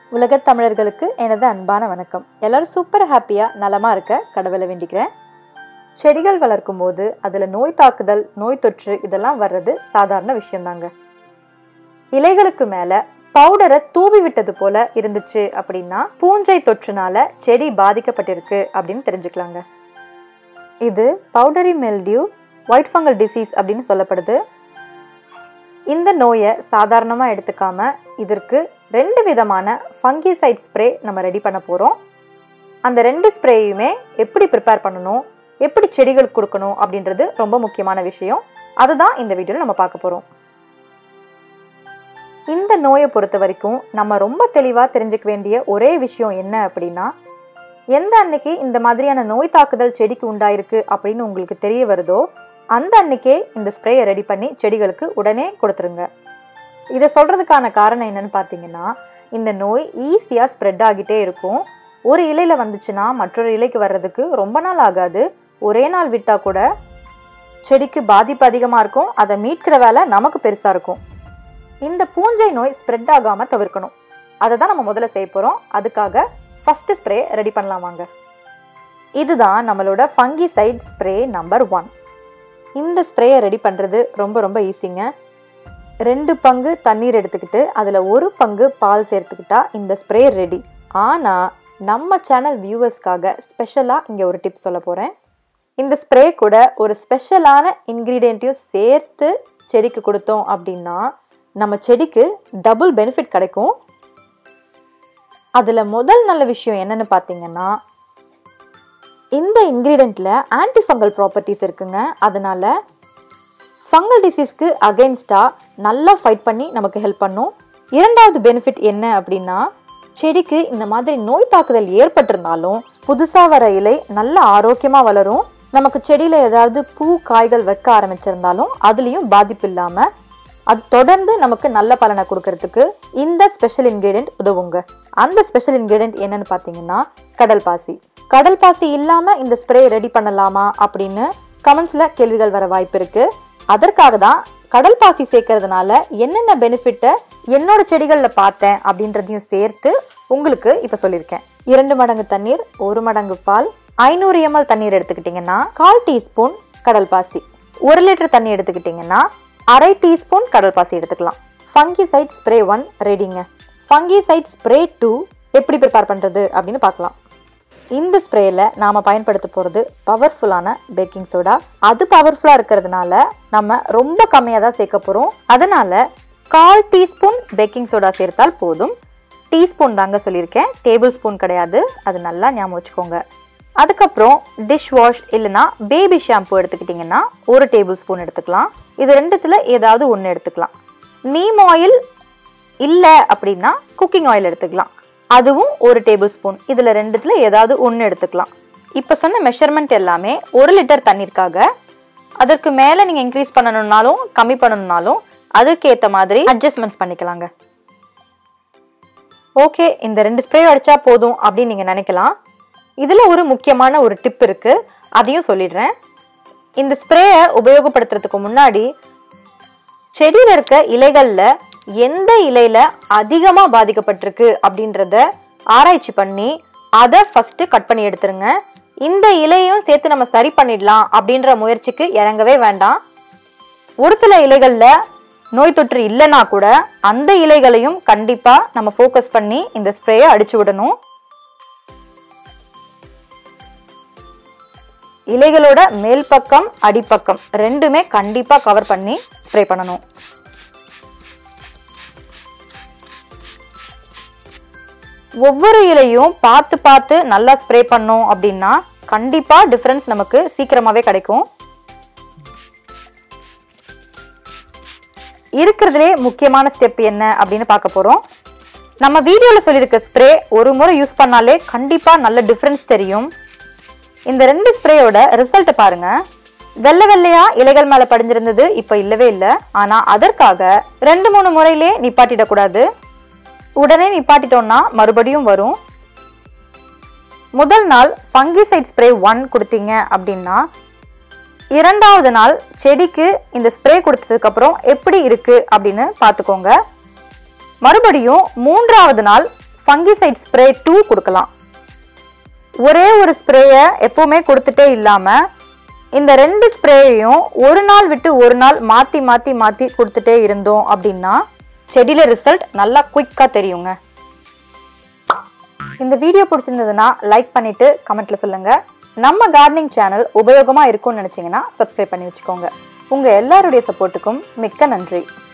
உலகத் தமிழர்களுக்கு எனது அன்பான வணக்கம் எல்லாரும் சூப்பர் ஹாப்பியாக நலமாக இருக்க கடவுளை வேண்டிக்கிறேன் செடிகள் வளர்க்கும் போது அதில் நோய் தாக்குதல் நோய் தொற்று இதெல்லாம் வர்றது சாதாரண விஷயம்தாங்க இலைகளுக்கு மேலே பவுடரை தூவி விட்டது போல இருந்துச்சு அப்படின்னா பூஞ்சை தொற்றுனால செடி பாதிக்கப்பட்டிருக்கு அப்படின்னு தெரிஞ்சுக்கலாங்க இது powdery mildew white fungal disease அப்படின்னு சொல்லப்படுது இந்த நோயை சாதாரணமாக எடுத்துக்காம இதற்கு ரெண்டு விதமான ஃபங்கிசைட் ஸ்ப்ரே நம்ம ரெடி பண்ண போகிறோம் அந்த ரெண்டு ஸ்ப்ரேயுமே எப்படி ப்ரிப்பேர் பண்ணணும் எப்படி செடிகளுக்கு கொடுக்கணும் அப்படின்றது ரொம்ப முக்கியமான விஷயம் அதுதான் இந்த வீடியோவில் நம்ம பார்க்க போகிறோம் இந்த நோயை பொறுத்த வரைக்கும் நம்ம ரொம்ப தெளிவாக தெரிஞ்சுக்க வேண்டிய ஒரே விஷயம் என்ன அப்படின்னா எந்த அன்னைக்கு இந்த மாதிரியான நோய் தாக்குதல் செடிக்கு உண்டாயிருக்கு அப்படின்னு உங்களுக்கு தெரிய வருதோ அந்த அன்னைக்கே இந்த ஸ்ப்ரேயை ரெடி பண்ணி செடிகளுக்கு உடனே கொடுத்துருங்க இதை சொல்கிறதுக்கான காரணம் என்னன்னு பார்த்தீங்கன்னா இந்த நோய் ஈஸியாக ஸ்ப்ரெட் ஆகிட்டே இருக்கும் ஒரு இலையில் வந்துச்சுன்னா மற்றொரு இலைக்கு வர்றதுக்கு ரொம்ப நாள் ஆகாது ஒரே நாள் விட்டால் கூட செடிக்கு பாதிப்பு அதிகமாக இருக்கும் அதை மீட்கிற வேலை நமக்கு பெருசாக இருக்கும் இந்த பூஞ்சை நோய் ஸ்ப்ரெட் ஆகாமல் தவிர்க்கணும் அதை தான் நம்ம முதல்ல செய்ய போகிறோம் அதுக்காக ஃபஸ்ட்டு ஸ்ப்ரே ரெடி பண்ணலாம் வாங்க இதுதான் நம்மளோட ஃபங்கிசைட் ஸ்ப்ரே நம்பர் ஒன் இந்த ஸ்ப்ரேயை ரெடி பண்ணுறது ரொம்ப ரொம்ப ஈஸிங்க ரெண்டு பங்கு தண்ணீர் எடுத்துக்கிட்டு அதில் ஒரு பங்கு பால் சேர்த்துக்கிட்டா இந்த ஸ்ப்ரே ரெடி ஆனால் நம்ம சேனல் வியூவர்ஸ்க்காக ஸ்பெஷலாக இங்கே ஒரு டிப் சொல்ல போகிறேன் இந்த ஸ்ப்ரே கூட ஒரு ஸ்பெஷலான இன்க்ரீடியண்ட்டையும் சேர்த்து செடிக்கு கொடுத்தோம் அப்படின்னா நம்ம செடிக்கு டபுள் பெனிஃபிட் கிடைக்கும் அதில் முதல் நல்ல விஷயம் என்னன்னு பார்த்தீங்கன்னா இந்த இன்க்ரீடியண்ட்டில் ஆன்டி ஃபங்கல் ப்ராப்பர்ட்டிஸ் இருக்குங்க அதனால ஃபங்கல் டிசீஸ்க்கு அகெயின்ஸ்டாக நல்லா ஃபைட் பண்ணி நமக்கு ஹெல்ப் பண்ணும் இரண்டாவது பெனிஃபிட் என்ன அப்படின்னா செடிக்கு இந்த மாதிரி நோய் தாக்குதல் ஏற்பட்டிருந்தாலும் புதுசாக வர இலை நல்ல ஆரோக்கியமாக வளரும் நமக்கு செடியில் ஏதாவது பூ காய்கள் வைக்க ஆரம்பிச்சிருந்தாலும் அதுலேயும் பாதிப்பு இல்லாமல் அது தொடர்ந்து நமக்கு நல்ல பலனை கொடுக்கறதுக்கு இந்த ஸ்பெஷல் இன்க்ரீடியன்ட் உதவுங்க அந்த ஸ்பெஷல் இன்க்ரீடியன்ட் என்னன்னு பார்த்தீங்கன்னா கடல் பாசி கடல் பாசி இல்லாமல் இந்த ஸ்ப்ரே ரெடி பண்ணலாமா அப்படின்னு கமெண்ட்ஸில் கேள்விகள் வர வாய்ப்பு இருக்கு அதற்காக தான் கடல் பாசி சேர்க்கறதுனால என்னென்ன பெனிஃபிட்டை என்னோட செடிகளில் பார்த்தேன் அப்படின்றதையும் சேர்த்து உங்களுக்கு இப்போ சொல்லியிருக்கேன் இரண்டு மடங்கு தண்ணீர் ஒரு மடங்கு பால் ஐநூறு எம்எல் தண்ணீர் எடுத்துக்கிட்டிங்கன்னா கால் டீஸ்பூன் கடல் பாசி ஒரு லிட்டர் தண்ணி எடுத்துக்கிட்டிங்கன்னா அரை டீஸ்பூன் கடல் பாசி எடுத்துக்கலாம் ஃபங்கிசைட் ஸ்ப்ரே ஒன் ரெடிங்க ஃபங்கிசைட் ஸ்ப்ரே டூ எப்படி ப்ரிப்பேர் பண்ணுறது அப்படின்னு பார்க்கலாம் இந்த ஸ்ப்ரேயில் நாம் பயன்படுத்த போகிறது பவர்ஃபுல்லான பேக்கிங் சோடா அது பவர்ஃபுல்லாக இருக்கிறதுனால நம்ம ரொம்ப கம்மியாக தான் சேர்க்க போகிறோம் அதனால் கால் டீஸ்பூன் பேக்கிங் சோடா சேர்த்தால் போதும் டீஸ்பூன் தாங்க சொல்லியிருக்கேன் டேபிள் ஸ்பூன் கிடையாது அது நல்லா ஞாபகம் வச்சுக்கோங்க அதுக்கப்புறம் டிஷ் வாஷ் இல்லைனா பேபி ஷாம்பு எடுத்துக்கிட்டிங்கன்னா ஒரு டேபிள் ஸ்பூன் எடுத்துக்கலாம் இது ரெண்டுத்தில் ஏதாவது ஒன்று எடுத்துக்கலாம் நீம் ஆயில் இல்லை அப்படின்னா குக்கிங் ஆயில் எடுத்துக்கலாம் அதுவும் ஒரு டேபிள் ஸ்பூன் இதில் ரெண்டுத்தில் ஏதாவது ஒன்று எடுத்துக்கலாம் இப்போ சொன்ன மெஷர்மெண்ட் எல்லாமே ஒரு லிட்டர் தண்ணீருக்காக அதற்கு மேலே நீங்கள் இன்க்ரீஸ் பண்ணணும்னாலும் கம்மி பண்ணணும்னாலும் அதுக்கேற்ற மாதிரி அட்ஜஸ்ட்மெண்ட்ஸ் பண்ணிக்கலாங்க ஓகே இந்த ரெண்டு ஸ்ப்ரே அடிச்சா போதும் அப்படின்னு நீங்கள் நினைக்கலாம் இதில் ஒரு முக்கியமான ஒரு டிப் இருக்குது அதையும் சொல்லிடுறேன் இந்த ஸ்ப்ரேயை உபயோகப்படுத்துறதுக்கு முன்னாடி செடியில் இருக்க இலைகளில் எந்த இலையில அதிகமாக பாதிக்கப்பட்டிருக்கு அப்படின்றத ஆராய்ச்சி பண்ணி அதை ஃபஸ்ட்டு கட் பண்ணி எடுத்துருங்க இந்த இலையும் சேர்த்து நம்ம சரி பண்ணிடலாம் அப்படின்ற முயற்சிக்கு இறங்கவே வேண்டாம் ஒரு சில இலைகளில் நோய் தொற்று இல்லைன்னா கூட அந்த இலைகளையும் கண்டிப்பாக நம்ம ஃபோக்கஸ் பண்ணி இந்த ஸ்ப்ரேயை அடிச்சு விடணும் இலைகளோட மேல் பக்கம் அடிப்பக்கம் ரெண்டுமே கண்டிப்பாக கவர் பண்ணி ஸ்ப்ரே பண்ணணும் ஒவ்வொரு இலையும் பார்த்து பார்த்து நல்லா ஸ்ப்ரே பண்ணோம் அப்படின்னா கண்டிப்பாக டிஃப்ரென்ஸ் நமக்கு சீக்கிரமாகவே கிடைக்கும் இருக்கிறதுலே முக்கியமான ஸ்டெப் என்ன அப்படின்னு பார்க்க போகிறோம் நம்ம வீடியோவில் சொல்லியிருக்க ஸ்ப்ரே ஒரு முறை யூஸ் பண்ணாலே கண்டிப்பாக நல்ல டிஃப்ரென்ஸ் தெரியும் இந்த ரெண்டு ஸ்ப்ரேயோட ரிசல்ட் பாருங்க வெள்ளை வெள்ளையா இலைகள் மேல படிஞ்சிருந்தது இப்ப இல்லவே இல்லை ஆனா அதற்காக ரெண்டு மூணு முறையிலே நிப்பாட்டிடக்கூடாது உடனே நிப்பாட்டிட்டோம்னா மறுபடியும் வரும் முதல் நாள் ஃபங்கிசைட் ஸ்ப்ரே ஒன் கொடுத்தீங்க அப்படின்னா இரண்டாவது நாள் செடிக்கு இந்த ஸ்ப்ரே கொடுத்ததுக்கு அப்புறம் எப்படி இருக்கு அப்படின்னு பார்த்துக்கோங்க மறுபடியும் மூன்றாவது நாள் ஃபங்கிசைட் ஸ்ப்ரே டூ கொடுக்கலாம் ஒரே ஒரு ஸ்ப்ரேயை எப்பவுமே கொடுத்துட்டே இல்லாமல் இந்த ரெண்டு ஸ்ப்ரேயையும் ஒரு நாள் விட்டு ஒரு நாள் மாற்றி மாற்றி மாற்றி கொடுத்துட்டே இருந்தோம் அப்படின்னா செடியில் ரிசல்ட் நல்லா குயிக்காக தெரியுங்க இந்த வீடியோ பிடிச்சிருந்ததுன்னா லைக் பண்ணிட்டு கமெண்ட்ல சொல்லுங்க நம்ம கார்டனிங் சேனல் உபயோகமா இருக்கும்னு நினைச்சீங்கன்னா சப்ஸ்கிரைப் பண்ணி வச்சுக்கோங்க உங்க எல்லாருடைய சப்போர்ட்டுக்கும் மிக்க நன்றி